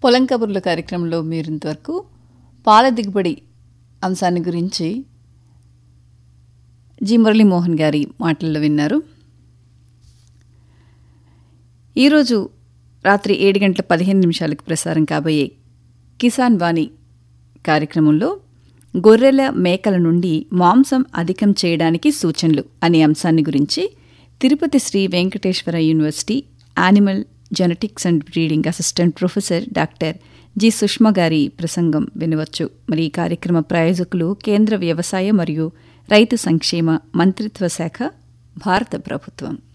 పొలం కబుర్ల కార్యక్రమంలో మీరు ఇంతవరకు పాల దిగుబడి అంశాన్ని గురించి జి మురళీమోహన్ గారి మాటల్లో విన్నారు ఈరోజు రాత్రి ఏడు గంటల పదిహేను నిమిషాలకు ప్రసారం కాబోయే కిసాన్ వాణి కార్యక్రమంలో గొర్రెల మేకల నుండి మాంసం అధికం చేయడానికి సూచనలు అనే అంశాన్ని గురించి Tirupati Shri Venkateswara university animal genetics and breeding assistant professor doctor G Sushma గారి ప్రసంగం వినవచ్చు మరి ఈ కార్యక్రమ ప్రాయోజకులు కేంద్ర వ్యవసాయ మరియు రైతు సంక్షేమ మంత్రిత్వ శాఖ భారత ప్రభుత్వం